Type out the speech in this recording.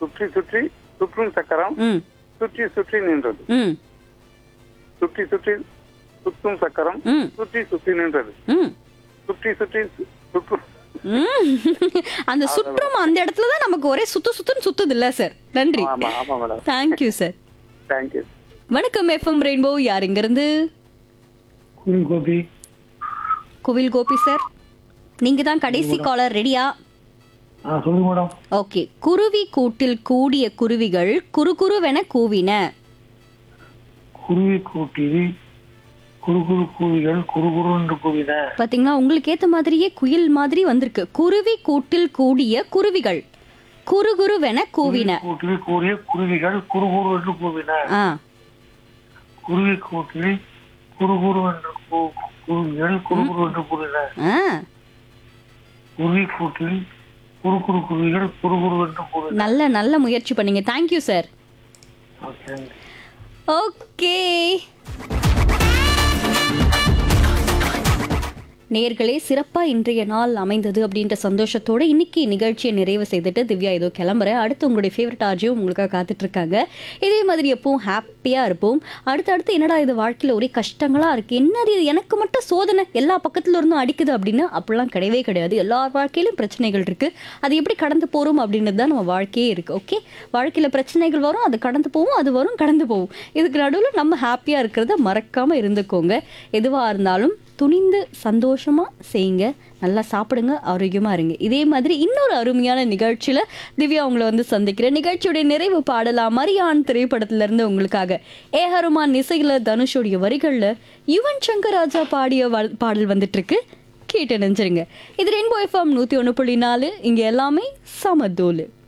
சுற்றி சுற்றி சுற்றும் சக்கரம் ம் சுற்றி சுற்றி நின்றது ம் சுற்றி சுற்றி சுற்றும் சக்கரம் ம் சுற்றி சுற்றி நின்றது ம் சுற்றி சுற்றி சு- சுற்றும் ம். அந்த சுற்றும் அந்த இடத்துல தான் நமக்கு ஒரே சுத்து சுத்துன்னு சுத்துது இல்ல சார் நன்றி ஆமா ஆமா மேடம் தேங்க்யூ சார் தேங்க்யூ வணக்கம் எஃப்எம் ரெயின்போ யார் இங்க இருந்து குயின் கோபி கோவில் கோபி சார் நீங்க தான் கடைசி காலர் ரெடியா ஆ சொல்லுங்க மேடம் ஓகே குருவி கூட்டில் கூடிய குருவிகள் குறு குருவென கூவின குருவி கூட்டில் குறு குறு கூவிகள் குறு குறு என்று கூவின பாத்தீங்களா உங்களுக்கு ஏத்த மாதிரியே குயில் மாதிரி வந்திருக்கு குருவி கூட்டில் கூடிய குருவிகள் குறு குருவென கூவின கூட்டில் கூறிய குருவிகள் குறு குறு என்று கூவின ஆ குருவி கூட்டில் குறு குறு என்று கூ- குருவிகள் குறு குறு என்று கூறின ஆ குருவி கூட்டில் குறு குறு குருவிகள் குறு குறு என்று கூறின நல்ல நல்ல முயற்சி பண்ணீங்க தேங்க்யூ சார் ஓகே ஓகே நேர்களே சிறப்பா இன்றைய நாள் அமைந்தது அப்படின்ற சந்தோஷத்தோட இன்னைக்கு நிகழ்ச்சியை நிறைவு செய்துட்டு திவ்யா ஏதோ கிளம்புறேன் அடுத்து உங்களுடைய ஃபேவரட் ஆர்ஜியும் உங்களுக்காக காத்துட்டு இருக்காங்க இதே மாதிரி எப்பவும் ஹாப்பியா இருப்போம் அடுத்தடுத்து என்னடா இது வாழ்க்கையில ஒரே கஷ்டங்களா இருக்கு என்னது இது எனக்கு மட்டும் சோதனை எல்லா பக்கத்துல இருந்தும் அடிக்குது அப்படின்னு அப்படிலாம் கிடையவே கிடையாது எல்லா வாழ்க்கையிலும் பிரச்சனைகள் இருக்கு அது எப்படி கடந்து போறோம் அப்படின்றது தான் நம்ம வாழ்க்கையே இருக்கு ஓகே வாழ்க்கையில பிரச்சனைகள் வரும் அது கடந்து போகும் அது வரும் கடந்து போகும் இதுக்கு நடுவில் நம்ம ஹாப்பியா இருக்கிறத மறக்காம இருந்துக்கோங்க எதுவா இருந்தாலும் துணிந்து சந்தோஷமா செய்யுங்க நல்லா சாப்பிடுங்க ஆரோக்கியமா இருங்க இதே மாதிரி இன்னொரு அருமையான நிகழ்ச்சியில திவ்யா உங்களை வந்து சந்திக்கிறேன் நிகழ்ச்சியுடைய நிறைவு பாடலா மரியான் திரைப்படத்துல இருந்து உங்களுக்காக ஏ ஹருமான் இசையில தனுஷோடைய வரிகள்ல யுவன் சங்கர் ராஜா பாடிய வ- பாடல் வந்துட்டு இருக்கு கேட்டு நினைச்சிருங்க இது ரெயின்போ எஃப்எம் நூத்தி ஒன்று புள்ளி நாலு இங்க எல்லாமே சமதோலு